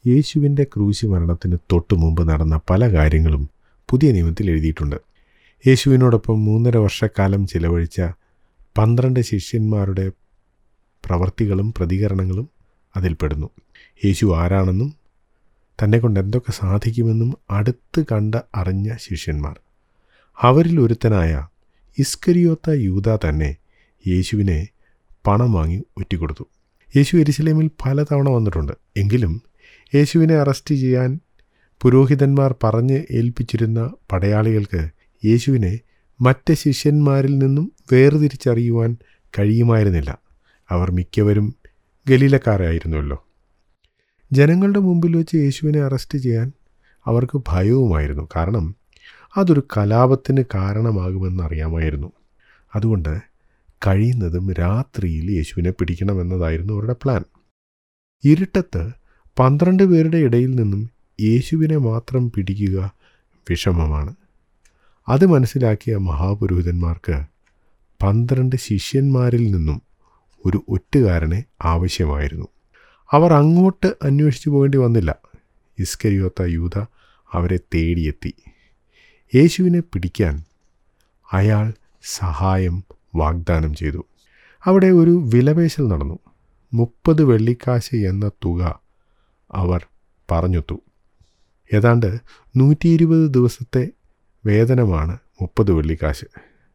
യേശുവിൻ്റെ ക്രൂശ് മരണത്തിന് തൊട്ടു മുമ്പ് നടന്ന പല കാര്യങ്ങളും പുതിയ നിയമത്തിൽ എഴുതിയിട്ടുണ്ട് യേശുവിനോടൊപ്പം മൂന്നര വർഷക്കാലം ചിലവഴിച്ച പന്ത്രണ്ട് ശിഷ്യന്മാരുടെ പ്രവർത്തികളും പ്രതികരണങ്ങളും അതിൽപ്പെടുന്നു യേശു ആരാണെന്നും തന്നെ കൊണ്ട് എന്തൊക്കെ സാധിക്കുമെന്നും അടുത്ത് കണ്ട് അറിഞ്ഞ ശിഷ്യന്മാർ അവരിൽ ഒരുത്തനായ ഇസ്കരിയോത്ത യൂത തന്നെ യേശുവിനെ പണം വാങ്ങി ഒറ്റിക്കൊടുത്തു യേശു എരിശിലേമിൽ പലതവണ വന്നിട്ടുണ്ട് എങ്കിലും യേശുവിനെ അറസ്റ്റ് ചെയ്യാൻ പുരോഹിതന്മാർ പറഞ്ഞ് ഏൽപ്പിച്ചിരുന്ന പടയാളികൾക്ക് യേശുവിനെ മറ്റ് ശിഷ്യന്മാരിൽ നിന്നും വേർതിരിച്ചറിയുവാൻ കഴിയുമായിരുന്നില്ല അവർ മിക്കവരും ഗലീലക്കാരായിരുന്നുവല്ലോ ജനങ്ങളുടെ മുമ്പിൽ വെച്ച് യേശുവിനെ അറസ്റ്റ് ചെയ്യാൻ അവർക്ക് ഭയവുമായിരുന്നു കാരണം അതൊരു കലാപത്തിന് കാരണമാകുമെന്ന് അറിയാമായിരുന്നു അതുകൊണ്ട് കഴിയുന്നതും രാത്രിയിൽ യേശുവിനെ പിടിക്കണമെന്നതായിരുന്നു അവരുടെ പ്ലാൻ ഇരുട്ടത്ത് പന്ത്രണ്ട് പേരുടെ ഇടയിൽ നിന്നും യേശുവിനെ മാത്രം പിടിക്കുക വിഷമമാണ് അത് മനസ്സിലാക്കിയ മഹാപുരോഹിതന്മാർക്ക് പന്ത്രണ്ട് ശിഷ്യന്മാരിൽ നിന്നും ഒരു ഒറ്റുകാരനെ ആവശ്യമായിരുന്നു അവർ അങ്ങോട്ട് അന്വേഷിച്ചു പോകേണ്ടി വന്നില്ല ഇസ്കരിയോത്ത യൂത അവരെ തേടിയെത്തി യേശുവിനെ പിടിക്കാൻ അയാൾ സഹായം വാഗ്ദാനം ചെയ്തു അവിടെ ഒരു വിലപേശൽ നടന്നു മുപ്പത് വെള്ളിക്കാശ് എന്ന തുക അവർ പറഞ്ഞൊത്തു ഏതാണ്ട് നൂറ്റി ഇരുപത് ദിവസത്തെ വേതനമാണ് മുപ്പത് വെള്ളിക്കാശ്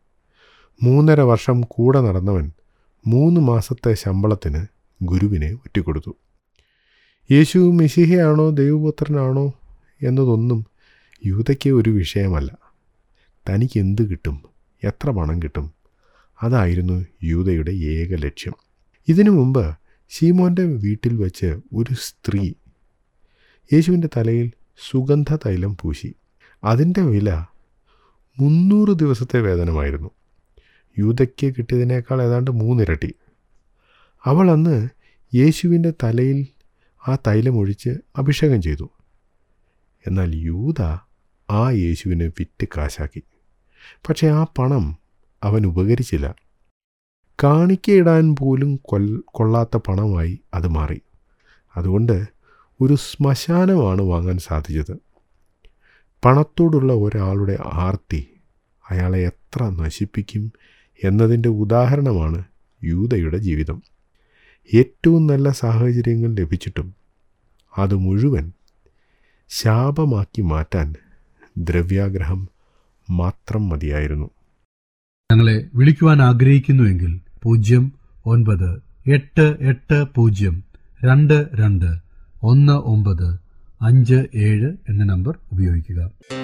മൂന്നര വർഷം കൂടെ നടന്നവൻ മൂന്ന് മാസത്തെ ശമ്പളത്തിന് ഗുരുവിനെ ഒറ്റിക്കൊടുത്തു യേശു മിശിഹയാണോ ദൈവപുത്രനാണോ എന്നതൊന്നും യൂതയ്ക്ക് ഒരു വിഷയമല്ല തനിക്ക് എന്ത് കിട്ടും എത്ര പണം കിട്ടും അതായിരുന്നു യൂതയുടെ ഏക ലക്ഷ്യം ഇതിനു മുമ്പ് ശീമോൻ്റെ വീട്ടിൽ വെച്ച് ഒരു സ്ത്രീ യേശുവിൻ്റെ തലയിൽ സുഗന്ധ തൈലം പൂശി അതിൻ്റെ വില മുന്നൂറ് ദിവസത്തെ വേതനമായിരുന്നു യൂതയ്ക്ക് കിട്ടിയതിനേക്കാൾ ഏതാണ്ട് മൂന്നിരട്ടി അവൾ അന്ന് യേശുവിൻ്റെ തലയിൽ ആ തൈലമൊഴിച്ച് അഭിഷേകം ചെയ്തു എന്നാൽ യൂത ആ യേശുവിനെ വിറ്റ് കാശാക്കി പക്ഷേ ആ പണം അവൻ ഉപകരിച്ചില്ല കാണിക്കയിടാൻ പോലും കൊൽ കൊള്ളാത്ത പണമായി അത് മാറി അതുകൊണ്ട് ഒരു ശ്മശാനമാണ് വാങ്ങാൻ സാധിച്ചത് പണത്തോടുള്ള ഒരാളുടെ ആർത്തി അയാളെ എത്ര നശിപ്പിക്കും എന്നതിൻ്റെ ഉദാഹരണമാണ് യൂതയുടെ ജീവിതം ഏറ്റവും നല്ല സാഹചര്യങ്ങൾ ലഭിച്ചിട്ടും അത് മുഴുവൻ ശാപമാക്കി മാറ്റാൻ ദ്രവ്യാഗ്രഹം മാത്രം മതിയായിരുന്നു ഞങ്ങളെ വിളിക്കുവാൻ ആഗ്രഹിക്കുന്നുവെങ്കിൽ പൂജ്യം ഒൻപത് എട്ട് എട്ട് പൂജ്യം രണ്ട് രണ്ട് ഒന്ന് ഒമ്പത് അഞ്ച് ഏഴ് എന്ന നമ്പർ ഉപയോഗിക്കുക